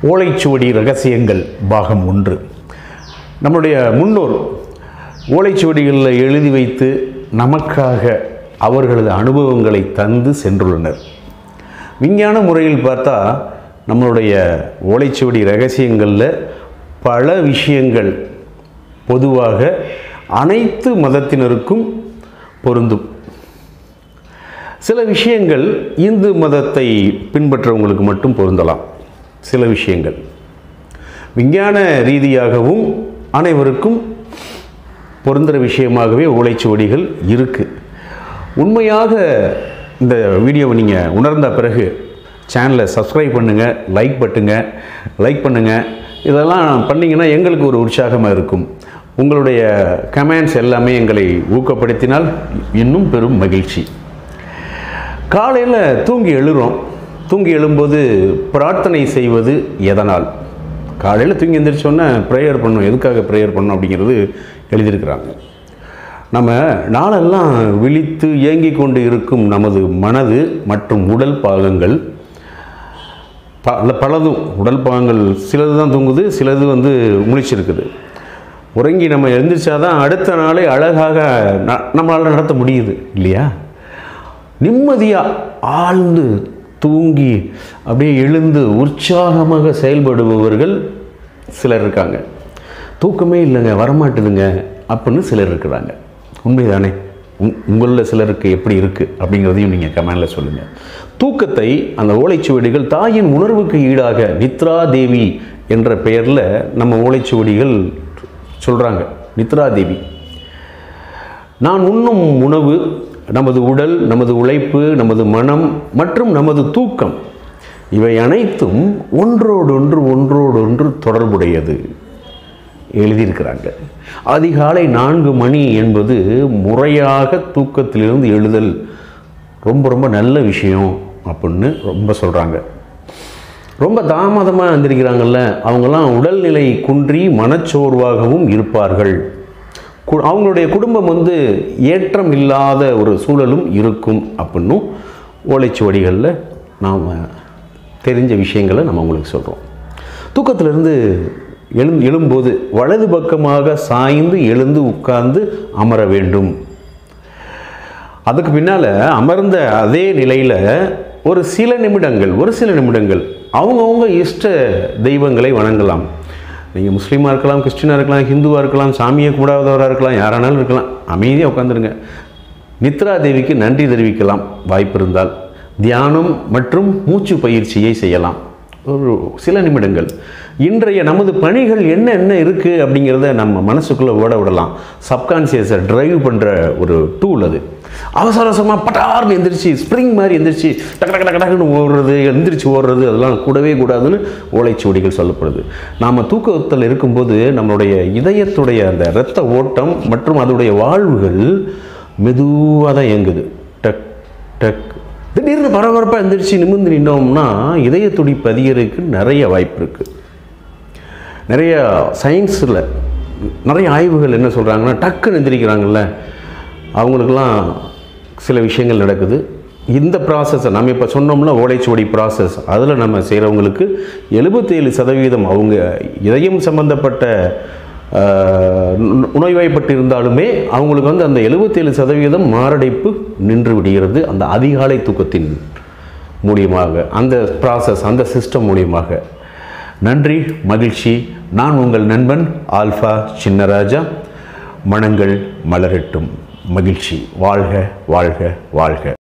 ஓலைச்சுவடி ரகசியங்கள் பாகம் ஒன்று நம்முடைய முன்னோர் ஓலைச்சுவடிகளில் எழுதி வைத்து நமக்காக அவர்களது அனுபவங்களை தந்து சென்றுள்ளனர் விஞ்ஞான முறையில் பார்த்தா நம்மளுடைய ஓலைச்சுவடி ரகசியங்களில் பல விஷயங்கள் பொதுவாக அனைத்து மதத்தினருக்கும் பொருந்தும் சில விஷயங்கள் இந்து மதத்தை பின்பற்றவங்களுக்கு மட்டும் பொருந்தலாம் சில விஷயங்கள் விஞ்ஞான ரீதியாகவும் அனைவருக்கும் பொருந்துகிற விஷயமாகவே ஓலைச்சுவடிகள் இருக்குது உண்மையாக இந்த வீடியோவை நீங்கள் உணர்ந்த பிறகு சேனலை சப்ஸ்கிரைப் பண்ணுங்கள் லைக் பட்டுங்க லைக் பண்ணுங்கள் இதெல்லாம் பண்ணிங்கன்னா எங்களுக்கு ஒரு உற்சாகமாக இருக்கும் உங்களுடைய கமெண்ட்ஸ் எல்லாமே எங்களை ஊக்கப்படுத்தினால் இன்னும் பெரும் மகிழ்ச்சி காலையில் தூங்கி எழுறோம் தூங்கி எழும்போது பிரார்த்தனை செய்வது எதனால் காலையில் தூங்கி எந்திரிச்சோன்னே ப்ரேயர் பண்ணணும் எதுக்காக ப்ரேயர் பண்ணணும் அப்படிங்கிறது எழுதியிருக்கிறாங்க நம்ம நாளெல்லாம் விழித்து இயங்கிக் கொண்டு இருக்கும் நமது மனது மற்றும் உடல் பாகங்கள் பல பலதும் உடல் பாகங்கள் சிலது தான் தூங்குது சிலது வந்து முழிச்சிருக்குது உறங்கி நம்ம எழுந்திரிச்சாதான் அடுத்த நாளை அழகாக ந- நம்மளால் நடத்த முடியுது இல்லையா நிம்மதியாக ஆழ்ந்து தூங்கி அப்படியே எழுந்து உற்சாகமாக செயல்படுபவர்கள் சிலர் இருக்காங்க தூக்கமே இல்லைங்க வரமாட்டுதுங்க அப்படின்னு சிலர் இருக்கிறாங்க உண்மைதானே உங் உங்களில் சிலருக்கு எப்படி இருக்குது அப்படிங்கிறதையும் நீங்கள் கமெண்டில் சொல்லுங்கள் தூக்கத்தை அந்த ஓலைச்சுவடிகள் தாயின் உணர்வுக்கு ஈடாக நித்ரா தேவி என்ற பெயரில் நம்ம ஓலைச்சுவடிகள் சொல்கிறாங்க நித்ரா தேவி நான் உண்ணும் உணவு நமது உடல் நமது உழைப்பு நமது மனம் மற்றும் நமது தூக்கம் இவை அனைத்தும் ஒன்றோடொன்று ஒன்றோடொன்று தொடர்புடையது எழுதியிருக்கிறாங்க அதிகாலை நான்கு மணி என்பது முறையாக தூக்கத்திலிருந்து எழுதல் ரொம்ப ரொம்ப நல்ல விஷயம் அப்படின்னு ரொம்ப சொல்கிறாங்க ரொம்ப தாமதமாக எழுந்திருக்கிறாங்கல்ல அவங்கெல்லாம் உடல்நிலை குன்றி மனச்சோர்வாகவும் இருப்பார்கள் கு- அவங்களுடைய குடும்பம் வந்து ஏற்றம் இல்லாத ஒரு சூழலும் இருக்கும் அப்படின்னும் ஓலைச்சுவடிகளில் நாம் தெரிஞ்ச விஷயங்களை நம்ம உங்களுக்கு சொல்கிறோம் தூக்கத்திலிருந்து எழும் எழும்போது வலது பக்கமாக சாய்ந்து எழுந்து உட்கார்ந்து அமர வேண்டும் அதுக்கு பின்னால் அமர்ந்த அதே நிலையில் ஒரு சில நிமிடங்கள் ஒரு சில நிமிடங்கள் அவங்கவுங்க இஷ்ட தெய்வங்களை வணங்கலாம் நீங்கள் முஸ்லீமாக இருக்கலாம் கிறிஸ்டினாக இருக்கலாம் ஹிந்துவாக இருக்கலாம் சாமியை கூடாதவராக இருக்கலாம் யாரானாலும் இருக்கலாம் அமைதியாக உட்காந்துருங்க நித்ரா தேவிக்கு நன்றி தெரிவிக்கலாம் வாய்ப்பு இருந்தால் தியானம் மற்றும் மூச்சு பயிற்சியை செய்யலாம் ஒரு சில நிமிடங்கள் இன்றைய நமது பணிகள் என்ன என்ன இருக்குது அப்படிங்கிறத நம்ம மனசுக்குள்ளே ஓட விடலாம் சப்கான்சியஸை டிரைவ் பண்ணுற ஒரு டூல் அது அவசர அவசரமாக பட்டார்னு எந்திரிச்சு ஸ்ப்ரிங் மாதிரி எந்திரிச்சு டக்கு டக்கு டக்கு டக்குன்னு ஓடுறது எந்திரிச்சு ஓடுறது அதெல்லாம் கூடவே கூடாதுன்னு ஓலைச்சுவடிகள் சொல்லப்படுது நாம் தூக்கத்தில் இருக்கும்போது நம்மளுடைய இதயத்துடைய அந்த இரத்த ஓட்டம் மற்றும் அதோடைய வாழ்வுகள் மெதுவாக தான் இயங்குது டக் டக் திடீர்னு பரபரப்பாக எந்திரிச்சு நிமிர்ந்து நின்னோம்னா இதய துடிப்பு அதிகரிக்கு நிறைய வாய்ப்பு இருக்குது நிறைய சயின்ஸில் நிறைய ஆய்வுகள் என்ன சொல்கிறாங்கன்னா டக்குன்னு எந்திரிக்கிறாங்கல்ல அவங்களுக்கெல்லாம் சில விஷயங்கள் நடக்குது இந்த ப்ராசஸை நம்ம இப்போ சொன்னோம்ல ஓலைச்சுவடி ப்ராசஸ் அதில் நம்ம செய்கிறவங்களுக்கு எழுபத்தேழு சதவீதம் அவங்க இதயம் சம்பந்தப்பட்ட ஆஹ், நு- நோய்வாய்ப்பட்டு இருந்தாலுமே அவங்களுக்கு வந்து அந்த எழுபத்தேழு சதவீதம் மாரடைப்பு நின்று விடுகிறது அந்த அதிகாலை தூக்கத்தின் மூலியமாக அந்த ப்ராசஸ் அந்த சிஸ்டம் மூலியமாக நன்றி மகிழ்ச்சி நான் உங்கள் நண்பன் ஆல்ஃபா சின்னராஜா மனங்கள் மலரட்டும் மகிழ்ச்சி வாழ்க வாழ்க வாழ்க